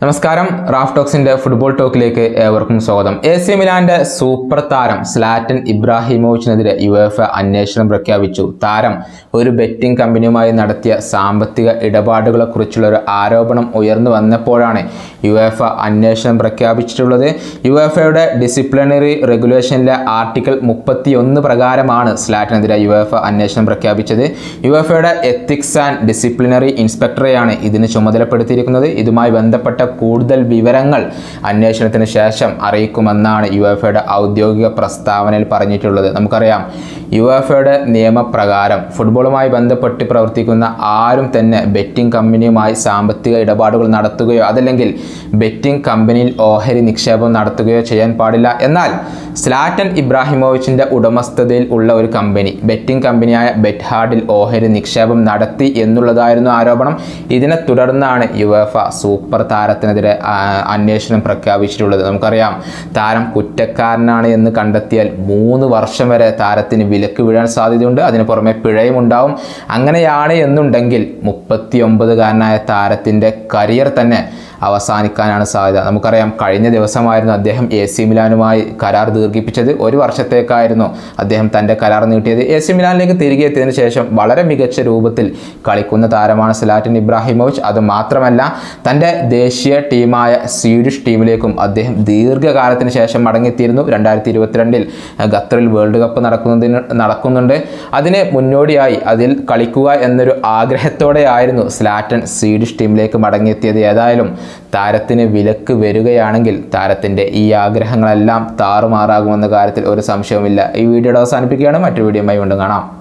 നമസ്കാരം Raf ടോക്സിന്റെ football ടോക്കിലേക്ക് ഏവർക്കും സ്വാഗതം എ സി മിലാന്റെ സൂപ്പർ താരം സ്ലാറ്റൻ ഇബ്രാഹിമോവിച്ചിനെതിരെ യു എഫ് അന്വേഷണം പ്രഖ്യാപിച്ചു താരം ഒരു ബെറ്റിംഗ് കമ്പനിയുമായി നടത്തിയ സാമ്പത്തിക ഇടപാടുകളെക്കുറിച്ചുള്ള ഒരു ആരോപണം ഉയർന്നു വന്നപ്പോഴാണ് യു എഫ് അന്വേഷണം പ്രഖ്യാപിച്ചിട്ടുള്ളത് യു എഫ് എയുടെ ഡിസിപ്ലിനറി റെഗുലേഷനിലെ ആർട്ടിക്കിൾ മുപ്പത്തിയൊന്ന് പ്രകാരമാണ് സ്ലാറ്റിനെതിരെ യു എഫ് അന്വേഷണം പ്രഖ്യാപിച്ചത് യു എഫ് എയുടെ എത്തിക്സ് ആൻഡ് ഡിസിപ്ലിനറി ഇൻസ്പെക്ടറെയാണ് ഇതിന് ചുമതലപ്പെടുത്തിയിരിക്കുന്നത് ഇതുമായി ബന്ധപ്പെട്ട കൂടുതൽ വിവരങ്ങൾ അന്വേഷണത്തിന് ശേഷം അറിയിക്കുമെന്നാണ് യു എഫ് എയുടെ ഔദ്യോഗിക പ്രസ്താവനയിൽ പറഞ്ഞിട്ടുള്ളത് നമുക്കറിയാം യു എഫ് എയുടെ നിയമപ്രകാരം ഫുട്ബോളുമായി ബന്ധപ്പെട്ട് പ്രവർത്തിക്കുന്ന ആരും തന്നെ ബെറ്റിംഗ് കമ്പനിയുമായി സാമ്പത്തിക ഇടപാടുകൾ നടത്തുകയോ അതല്ലെങ്കിൽ ബെറ്റിംഗ് കമ്പനിയിൽ ഓഹരി നിക്ഷേപം നടത്തുകയോ ചെയ്യാൻ പാടില്ല എന്നാൽ സ്ലാറ്റൻ ഇബ്രാഹിമോവിച്ചിൻ്റെ ഉടമസ്ഥതയിൽ ഉള്ള ഒരു കമ്പനി ബെറ്റിംഗ് കമ്പനിയായ ബെറ്റ് ഹാർഡിൽ ഓഹരി നിക്ഷേപം നടത്തി എന്നുള്ളതായിരുന്നു ആരോപണം ഇതിനെ തുടർന്നാണ് യുവഫ സൂപ്പർ താരത്തിനെതിരെ ആ, അന്വേഷണം പ്രഖ്യാപിച്ചിട്ടുള്ളത് നമുക്കറിയാം താരം കുറ്റക്കാരനാണ് എന്ന് കണ്ടെത്തിയാൽ മൂന്ന് വർഷം വരെ താരത്തിന് വിലക്ക് വീഴാൻ സാധ്യതയുണ്ട് അതിന് പുറമെ പിഴയും ഉണ്ടാവും അങ്ങനെയാണ് എന്നുണ്ടെങ്കിൽ മുപ്പത്തി ഒമ്പതുകാരനായ താരത്തിൻ്റെ കരിയർ തന്നെ അവസാനിക്കാനാണ് സാധ്യത നമുക്കറിയാം കഴിഞ്ഞ ദിവസമായിരുന്നു അദ്ദേഹം എ സി മിലാനുമായി കരാർ ദീർഘിപ്പിച്ചത് ഒരു വർഷത്തേക്കായിരുന്നു അദ്ദേഹം തൻ്റെ കരാർ നീട്ടിയത് എ സി മിലാനിലേക്ക് തിരികെ എത്തിയതിനു ശേഷം വളരെ മികച്ച രൂപത്തിൽ കളിക്കുന്ന താരമാണ് സലാറ്റിൻ ഇബ്രാഹിമോവിച്ച് അത് മാത്രമല്ല തൻ്റെ ദേശീയ ടീമായ സ്വീഡിഷ് ടീമിലേക്കും അദ്ദേഹം ദീർഘകാലത്തിന് ശേഷം മടങ്ങിയെത്തിയിരുന്നു രണ്ടായിരത്തി ഇരുപത്തിരണ്ടിൽ ഖത്തറിൽ വേൾഡ് കപ്പ് നടക്കുന്നതിന് നടക്കുന്നുണ്ട് അതിന് മുന്നോടിയായി അതിൽ കളിക്കുക എന്നൊരു ആഗ്രഹത്തോടെ ആയിരുന്നു സ്ലാറ്റൻ സ്വീഡിഷ് ടീമിലേക്ക് മടങ്ങിയെത്തിയത് ഏതായാലും താരത്തിന് വിലക്ക് വരികയാണെങ്കിൽ താരത്തിൻ്റെ ഈ ആഗ്രഹങ്ങളെല്ലാം താറുമാറാകുമെന്ന കാര്യത്തിൽ ഒരു സംശയവുമില്ല ഈ വീഡിയോയുടെ അവസാനിപ്പിക്കുകയാണ് മറ്റു വീഡിയോയുമായി വീണ്ടും കാണാം